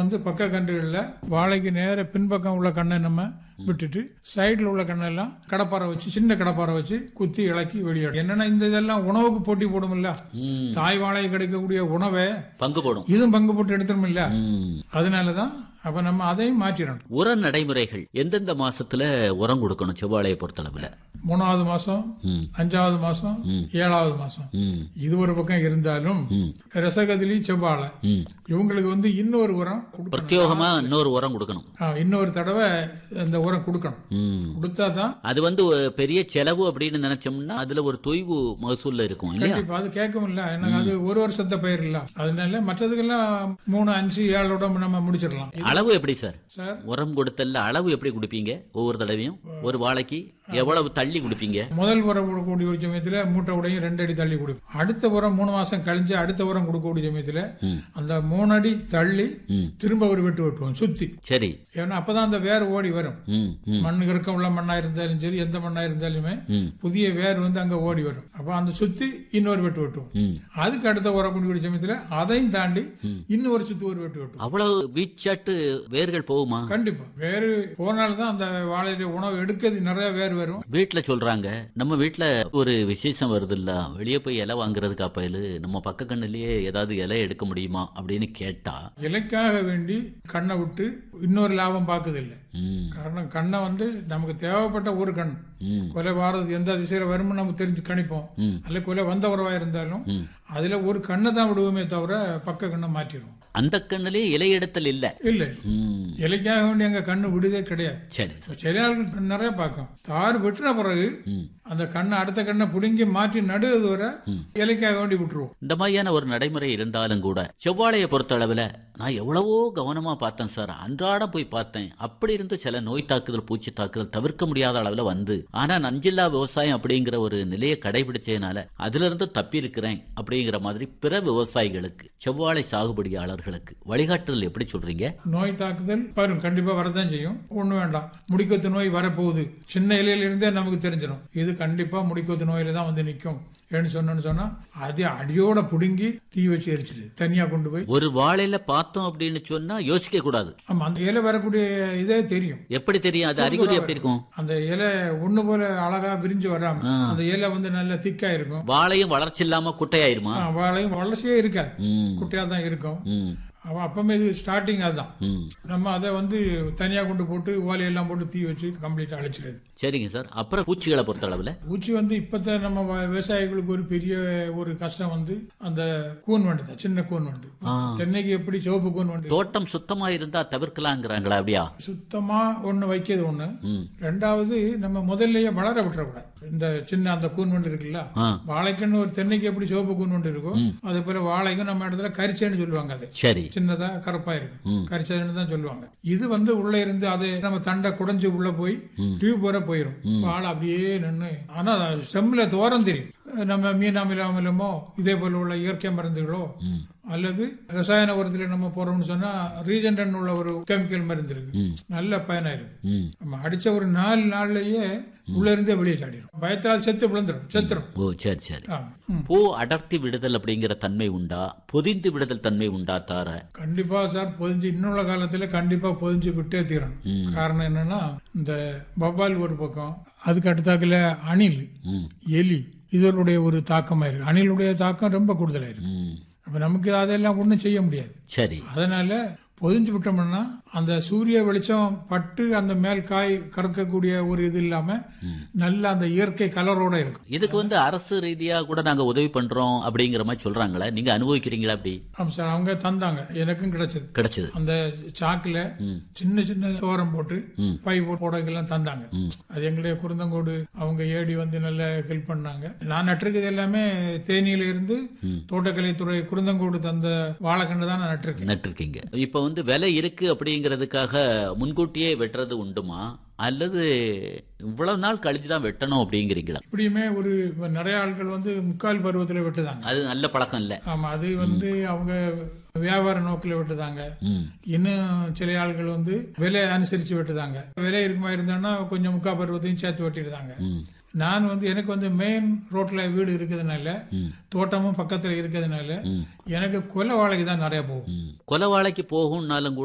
வந்து பக்க கன்றுகளில் வாழைக்கு நேர பின்பக்கம் உள்ள கண்ணை நம்ம விட்டுட்டு சைடில் உள்ள கண்ணெல்லாம் கடப்பாரை வச்சு சின்ன கடப்பாரை வச்சு குத்தி இலக்கி வெளியிடும் என்னன்னா இந்த இதெல்லாம் உணவுக்கு போட்டி போடுமில்ல ம். தாய் வாழை கிடைக்கக்கூடிய உணவை பங்கு போடும் இதுவும் பங்கு போட்டு எடுத்துருமில்ல ம். அதனாலதான் அப்ப நம்ம அதையும் மாற்றிடணும் உர நடைமுறைகள் எந்தெந்த மாசத்துல உரம் கொடுக்கணும் செவ்வாழையை பொறுத்தளவுல மூணாவது மாசம் ம். அஞ்சாவது மாசம் ஏழாவது மாசம் ம். இது ஒரு பக்கம் இருந்தாலும் ம். ரசகதிலி செவ்வாழை ம். இவங்களுக்கு வந்து இன்னொரு உரம் கொடுக்கணும் பிரத்யோகமா இன்னொரு உரம் கொடுக்கணும் ஆ, இன்னொரு தடவை இந்த உரம் கொடுக்கணும் ம். கொடுத்தா தான் அது வந்து ஒரு பெரிய செலவு அப்படின்னு நினைச்சோம்னா அதுல ஒரு தொய்வு மகசூல்ல இருக்கும் இல்லையா கண்டிப்பா அது கேட்கும் இல்ல எனக்கு அது ஒரு வருஷத்தை பயிர் இல்ல அதனால மற்றதுக்கெல்லாம் மூணு அஞ்சு ஏழோட நம்ம முடிச்சிடலாம் அளவு எப்படி சார் சார் உரம் கொடுத்தல்ல அளவு எப்படி கொடுப்பீங்க ஒவ்வொரு தடவையும் ஒரு வாழைக்கு எவ்வளவு தள்ளி கொடுப்பீங்க முதல் உரம் கொடுக்கக்கூடிய ஒரு சமயத்துல மூட்டை உடையும் ரெண்டு அடி தள்ளி கொடுக்கும் அடுத்த உரம் மூணு மாசம் கழிஞ்சு அடுத்த உரம் கொடுக்கக்கூடிய சமயத்துல ம். அந்த மூணு அடி தள்ளி ம். திரும்ப ஒரு வெட்டு வெட்டுவோம் சுத்தி சரி ஏன்னா அப்பதான் அந்த வேர் ஓடி வரும் ம் ம் மண் இறுக்கம் உள்ள மண்ணா இருந்தாலும் சரி எந்த மண்ணா இருந்தாலுமே ம் புதிய வேர் வந்து அங்க ஓடி வரும் அப்ப அந்த சுத்தி இன்னொரு வெட்டு வெட்டுவோம் ம் அதுக்கு அடுத்த உரம் கொடுக்கக்கூடிய சமயத்துல அதையும் தாண்டி இன்னொரு சுத்தி ஒரு வெட்டு வெட்டுவோம் அவ்வளவு வீச்சாட்டு வேர்கள் போகுமா கண்டிப்பா வேறு போனால்தான் அந்த வாழையில உணவு எடுக்கிறது நிறைய வேர் வரும் வீட்டுல சொல்றாங்க நம்ம வீட்டுல ஒரு விசேஷம் வருது இல்ல வெளியே போய் இலை வாங்குறதுக்கு அப்பயிலு நம்ம பக்க கண்ணுலயே ஏதாவது இலை எடுக்க முடியுமா அப்படின்னு கேட்டா இலைக்காக வேண்டி கண்ணை விட்டு இன்னொரு லாபம் பார்க்கறது இல்லை ம் காரணம் கண்ணை வந்து நமக்கு தேவைப்பட்ட ஒரு கண் ம் கொலை வாரது எந்த திசையில வரும்னு நம்ம தெரிஞ்சு கணிப்போம் ம். அல்ல கொலை வந்த உறவா இருந்தாலும் ம். அதுல ஒரு கண்ணை தான் விடுவோமே தவிர பக்க கண்ணை மாற்றிடுவோம் அந்த கண்ணுலயே இலை எடுத்தல் இல்ல இல்ல ம் இலைக்காக வேண்டி எங்க கண்ணு விடுதே கிடையாது சரி இப்ப சில ஆட்கள் நிறைய பார்க்கும் தார் வெட்டின பிறகு ம். அந்த கண்ணை அடுத்த கண்ணை புடுங்கி மாற்றி நடுவது வரை இலைக்காக வேண்டி விட்டுருவோம் இந்த மாதிரியான ஒரு நடைமுறை இருந்தாலும் கூட செவ்வாழையை பொறுத்த அளவுல நான் எவ்வளவோ கவனமா பார்த்தேன் சார் அன்றாடம் போய் பார்த்தேன் அப்படி இருந்து சில நோய் தாக்குதல் பூச்சி தாக்குதல் தவிர்க்க முடியாத அளவுல வந்து ஆனா நஞ்சில்லா விவசாயம் அப்படிங்கிற ஒரு நிலையை கடைபிடிச்சதுனால அதுல இருந்து தப்பி இருக்கிறேன் அப்படிங்கிற மாதிரி பிற விவசாயிகளுக்கு செவ்வாழை சாகுபடியாளர்களுக்கு வழிகாட்டுதல் எப்படி சொல்றீங்க நோய் தாக்குதல் வரும் கண்டிப்பா வரதான் செய்யும் ஒண்ணு வேண்டாம் முடிக்கொத்து நோய் வரப்போகுது சின்ன இலையில இருந்தே நமக்கு தெரிஞ்சிடும் இது கண்டிப்பா முடிக்கொத்து நோயில தான் வந்து நிக்கும் ஏன்னு சொன்னோன்னு சொன்னா அது அடியோட புடுங்கி தீ வச்சு எரிச்சிடு தனியா கொண்டு போய் ஒரு வாழையில பார்த்தோம் அப்படின்னு சொன்னா யோசிக்க கூடாது ஆமா அந்த இலை வரக்கூடிய இதே தெரியும் எப்படி தெரியும் அது அறிகுறி எப்படி இருக்கும் அந்த இலை ஒண்ணு போல அழகா விரிஞ்சு வராம அந்த இலை வந்து நல்ல திக்கா இருக்கும் வாழையும் வளர்ச்சி இல்லாம குட்டையாயிருமா ஆ, வாழையும் வளர்ச்சியே இருக்காது ம் குட்டையா தான் இருக்கும் ம் அவன் அப்பமே இது ஸ்டார்டிங் அதுதான் ம் நம்ம அதை வந்து தனியா கொண்டு போட்டு ஓலையெல்லாம் போட்டு தீ வச்சு கம்ப்ளீட்டா அழிச்சிடுது சரிங்க சார் அப்புறம் பூச்சிகளை பொறுத்த அளவுல பூச்சி வந்து இப்பத்த நம்ம வ- விவசாயிகளுக்கு ஒரு பெரிய ஒரு கஷ்டம் வந்து அந்த கூன் வண்டு தான் சின்ன கூன் வண்டு தென்னைக்கு எப்படி சிவப்பு கூன் வண்டு தோட்டம் சுத்தமா இருந்தா தவிர்க்கலாங்கிறாங்களா அப்படியா சுத்தமா ஒண்ணு வைக்கிறது ஒண்ணு ம். ரெண்டாவது நம்ம முதல்லயே வளர விட்டுறக்கூடாது இந்த சின்ன அந்த கூன் வண்டு இருக்குல்ல ஆ. வாழைக்குன்னு ஒரு தென்னைக்கு எப்படி சிவப்பு கூன் வண்டு இருக்கும் அதே போல வாழைக்கும் நம்ம இடத்துல கரிச்சேன்னு சொல்லுவாங்க அது சரி சின்னதா கருப்பா இருக்கு கரிச்சதுன்னு தான் சொல்லுவாங்க இது வந்து உள்ள இருந்து அது நம்ம தண்டை குடைஞ்சு உள்ள போய் டியூப் வர போயிரும் வாழை அப்படியே நின்று ஆனா செம்ல தோரம் தெரியும் நம்ம மீன் அமில அமிலமோ இதே போல உள்ள இயற்கை மருந்துகளோ அல்லது ரசாயன உரத்துல நம்ம போறோம்னு சொன்னா ரீஜென்டன் உள்ள ஒரு கெமிக்கல் மருந்து இருக்கு நல்ல பயனா இருக்கு ம் நம்ம அடிச்ச ஒரு நாலு நாள்லயே உள்ள இருந்தே வெளியே சாடிடும் பயத்தால் செத்து விழுந்துரும் செத்துரும் ஓ சரி சரி ஆ, ம். பூ அடர்த்தி விடுதல் அப்படிங்கிற தன்மை உண்டா பொதிந்து விடுதல் தன்மை உண்டா தார கண்டிப்பா சார் பொதிஞ்சு இன்னுள்ள காலத்துல கண்டிப்பா பொதிஞ்சு விட்டே தீரணும் காரணம் என்னன்னா இந்த வவ்வால் ஒரு பக்கம் அதுக்கு அடுத்தாக்குல அணில் ம் எலி இதனுடைய ஒரு தாக்கமா இருக்கு அணிலுடைய தாக்கம் ரொம்ப கூடுதலாயிருக்கு ம் அப்ப நமக்கு அதெல்லாம் ஒண்ணும் செய்ய முடியாது சரி அதனால பொதிஞ்சு விட்டோம்னா அந்த சூரிய வெளிச்சம் பட்டு அந்த மேல் காய் கறக்கக்கூடிய ஒரு இது இல்லாம நல்ல அந்த இயற்கை கலரோட இருக்கும் இதுக்கு வந்து அரசு ரீதியா கூட நாங்க உதவி பண்றோம் அப்படிங்கிற மாதிரி சொல்றாங்களே நீங்க அனுபவிக்கிறீங்களா அப்படி ஆமா சார் அவங்க தந்தாங்க எனக்கும் கிடைச்சது கிடைச்சது அந்த சாக்குல சின்ன சின்ன தோரம் போட்டு பை போடக்கெல்லாம் தந்தாங்க அது எங்களுடைய குருந்தங்கோடு அவங்க ஏடி வந்து நல்ல ஹெல்ப் பண்ணாங்க நான் நட்டிருக்கிறது எல்லாமே தேனியில இருந்து தோட்டக்கலைத்துறை குருந்தங்கோடு தந்த வாழைக்கன்று தான் நான் நட்டிருக்கேன் நட்டிருக்கீங்க இப்ப வந்து விலை இருக்கு அப்படிங்கிறதுக்காக முன்கூட்டியே வெட்டுறது உண்டுமா அல்லது இவ்வளவு நாள் கழிச்சு தான் வெட்டணும் அப்படிங்கிறீங்களா இப்படியுமே ஒரு இப்ப நிறைய ஆட்கள் வந்து முக்கால் பருவத்துல வெட்டுதாங்க அது நல்ல பழக்கம் இல்ல ஆமா அது வந்து அவங்க வியாபார நோக்கில் வெட்டுதாங்க ம் இன்னும் சில ஆட்கள் வந்து விலை அனுசரிச்சு வெட்டுதாங்க விலை இருக்குமா இருந்தான்னா கொஞ்சம் முக்கா பருவத்தையும் சேர்த்து வெட்டிடுதாங்க ம் நான் வந்து எனக்கு வந்து மெயின் ரோட்ல வீடு இருக்கிறதுனால தோட்டமும் பக்கத்துல இருக்கிறதுனால எனக்கு கொலை வாழைக்கு தான் நிறைய போகும் ம். கொலை வாழைக்கு போகும்னாலும் கூட